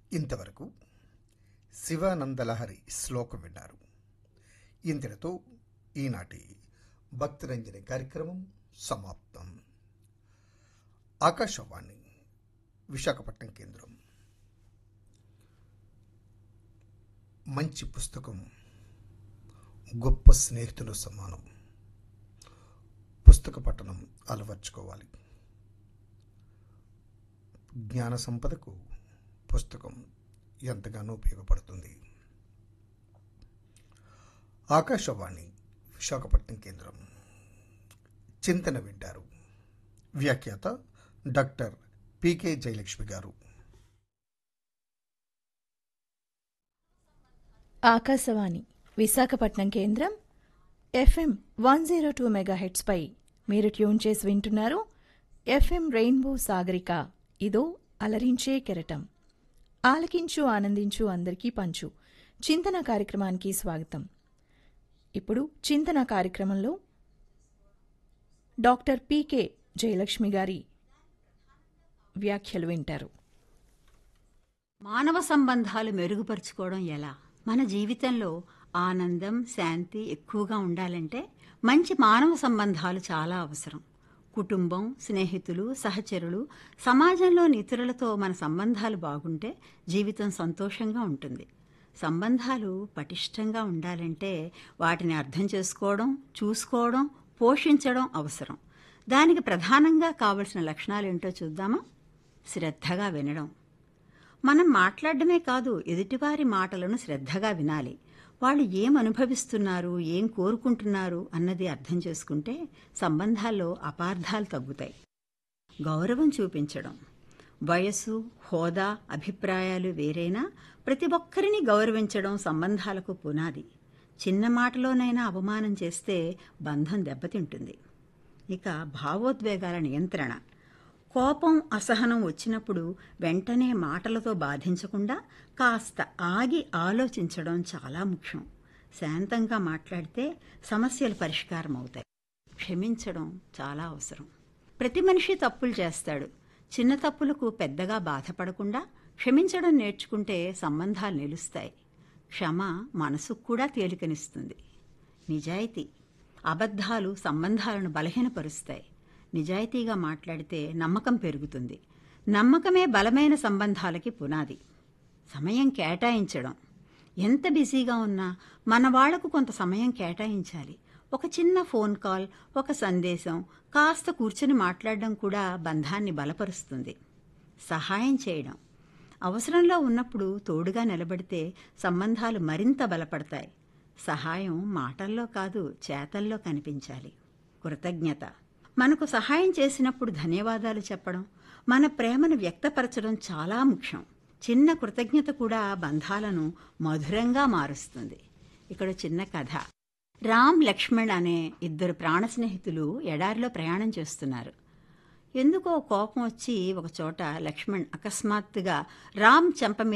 ఇంతవరకు శివానందలహరి శ్లోకం విన్నారు ఇంతటితో ఈనాటి భక్తిరంజని కార్యక్రమం సమాప్తం ఆకాశవాణి విశాఖపట్నం కేంద్రం మంచి పుస్తకం గొప్ప స్నేహితులు సమానం పుస్తక పఠనం అలవర్చుకోవాలి జ్ఞాన సంపదకు పుస్తకం ఎంతగానో ఉపయోగపడుతుంది ఆకాశవాణి విశాఖపట్నం కేంద్రం చింతన వింటారు వ్యాఖ్యాత డాక్టర్ పికే జయలక్ష్మి గారు ఆకాశవాణి విశాఖపట్నం కేంద్రం ఎఫ్ఎం వన్ జీరో టూ మెగాహెట్స్పై మీరు ట్యూన్ చేసి వింటున్నారు ఎఫ్ఎం రెయిన్బో సాగరిక ఇదో అలరించే కెరటం ఆలకించు ఆనందించు అందరికీ పంచు చింతన కార్యక్రమానికి స్వాగతం ఇప్పుడు చింతన కార్యక్రమంలో డాక్టర్ పీకే జయలక్ష్మి గారి వ్యాఖ్యలు వింటారు మానవ సంబంధాలు మెరుగుపరుచుకోవడం ఎలా మన జీవితంలో ఆనందం శాంతి ఎక్కువగా ఉండాలంటే మంచి మానవ సంబంధాలు చాలా అవసరం కుటుంబం స్నేహితులు సహచరులు సమాజంలోని ఇతరులతో మన సంబంధాలు బాగుంటే జీవితం సంతోషంగా ఉంటుంది సంబంధాలు పటిష్టంగా ఉండాలంటే వాటిని అర్థం చేసుకోవడం చూసుకోవడం పోషించడం అవసరం దానికి ప్రధానంగా కావలసిన లక్షణాలు ఏంటో చూద్దామా శ్రద్ధగా వినడం మనం మాట్లాడడమే కాదు ఎదుటివారి మాటలను శ్రద్ధగా వినాలి వాళ్ళు ఏం అనుభవిస్తున్నారు ఏం కోరుకుంటున్నారు అన్నది అర్థం చేసుకుంటే సంబంధాల్లో అపార్థాలు తగ్గుతాయి గౌరవం చూపించడం వయసు హోదా అభిప్రాయాలు వేరైనా ప్రతి ఒక్కరిని గౌరవించడం సంబంధాలకు పునాది చిన్న మాటలోనైనా అవమానం చేస్తే బంధం దెబ్బతింటుంది ఇక భావోద్వేగాల నియంత్రణ కోపం అసహనం వచ్చినప్పుడు వెంటనే మాటలతో బాధించకుండా కాస్త ఆగి ఆలోచించడం చాలా ముఖ్యం శాంతంగా మాట్లాడితే సమస్యలు పరిష్కారం అవుతాయి క్షమించడం చాలా అవసరం ప్రతి మనిషి తప్పులు చేస్తాడు చిన్న తప్పులకు పెద్దగా బాధపడకుండా క్షమించడం నేర్చుకుంటే సంబంధాలు నిలుస్తాయి క్షమ మనసుకు కూడా తేలికనిస్తుంది నిజాయితీ అబద్ధాలు సంబంధాలను బలహీనపరుస్తాయి నిజాయితీగా మాట్లాడితే నమ్మకం పెరుగుతుంది నమ్మకమే బలమైన సంబంధాలకి పునాది సమయం కేటాయించడం ఎంత బిజీగా ఉన్నా మన వాళ్లకు కొంత సమయం కేటాయించాలి ఒక చిన్న ఫోన్ కాల్ ఒక సందేశం కాస్త కూర్చొని మాట్లాడడం కూడా బంధాన్ని బలపరుస్తుంది సహాయం చేయడం అవసరంలో ఉన్నప్పుడు తోడుగా నిలబడితే సంబంధాలు మరింత బలపడతాయి సహాయం మాటల్లో కాదు చేతల్లో కనిపించాలి కృతజ్ఞత మనకు సహాయం చేసినప్పుడు ధన్యవాదాలు చెప్పడం మన ప్రేమను వ్యక్తపరచడం చాలా ముఖ్యం చిన్న కృతజ్ఞత కూడా బంధాలను మధురంగా మారుస్తుంది ఇక్కడ చిన్న కథ రామ్ లక్ష్మణ్ అనే ఇద్దరు ప్రాణ స్నేహితులు ఎడారిలో ప్రయాణం చేస్తున్నారు ఎందుకో కోపం వచ్చి ఒక చోట లక్ష్మణ్ అకస్మాత్తుగా రామ్ చెంప మీద